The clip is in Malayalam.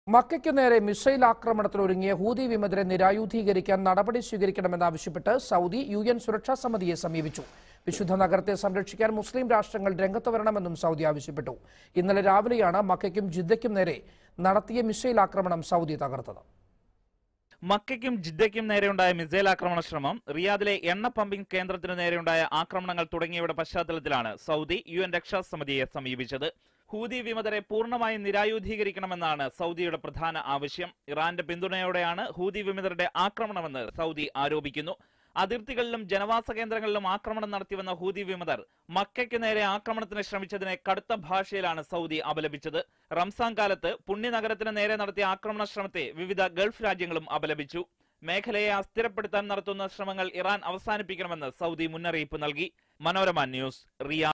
മക്കയ്ക്ക് നേരെ മിസൈൽ ആക്രമണത്തിനൊരുങ്ങിയ ഹൂതി വിമതരെ നിരായുധീകരിക്കാൻ നടപടി സ്വീകരിക്കണമെന്നാവശ്യപ്പെട്ട് സൗദി യു എൻ സുരക്ഷാ സമിതിയെ സമീപിച്ചു വിശുദ്ധ നഗരത്തെ സംരക്ഷിക്കാൻ മുസ്ലിം രാഷ്ട്രങ്ങൾ രംഗത്ത് വരണമെന്നും സൗദി ആവശ്യപ്പെട്ടു ഇന്നലെ രാവിലെയാണ് മക്കയ്ക്കും ജിദ്ദയ്ക്കും നേരെ നടത്തിയ മിസൈൽ ആക്രമണം സൗദി തകർത്തത് മക്കയ്ക്കും ജിദ്ദയ്ക്കും നേരെയുണ്ടായ മിസൈൽ ആക്രമണ ശ്രമം റിയാദിലെ എണ്ണ പമ്പിംഗ് കേന്ദ്രത്തിനു നേരെയുണ്ടായ ആക്രമണങ്ങൾ തുടങ്ങിയവയുടെ പശ്ചാത്തലത്തിലാണ് സൗദി യു എൻ രക്ഷാസമിതിയെ സമീപിച്ചത് ഹൂതി വിമതരെ പൂർണ്ണമായും നിരായുധീകരിക്കണമെന്നാണ് സൗദിയുടെ പ്രധാന ആവശ്യം ഇറാന്റെ പിന്തുണയോടെയാണ് ഹൂതി വിമതരുടെ ആക്രമണമെന്ന് സൗദി ആരോപിക്കുന്നു അതിർത്തികളിലും ജനവാസ കേന്ദ്രങ്ങളിലും ആക്രമണം നടത്തിവന്ന ഹൂതി വിമതർ മക്കയ്ക്ക് നേരെ ആക്രമണത്തിന് ശ്രമിച്ചതിനെ കടുത്ത ഭാഷയിലാണ് സൗദി അപലപിച്ചത് റംസാൻ കാലത്ത് പുണ്യനഗരത്തിന് നേരെ നടത്തിയ ആക്രമണ ശ്രമത്തെ വിവിധ ഗൾഫ് രാജ്യങ്ങളും അപലപിച്ചു മേഖലയെ അസ്ഥിരപ്പെടുത്താൻ നടത്തുന്ന ശ്രമങ്ങൾ ഇറാൻ അവസാനിപ്പിക്കണമെന്ന് സൗദി മുന്നറിയിപ്പ് നൽകി മനോരമ ന്യൂസ് റിയാദ്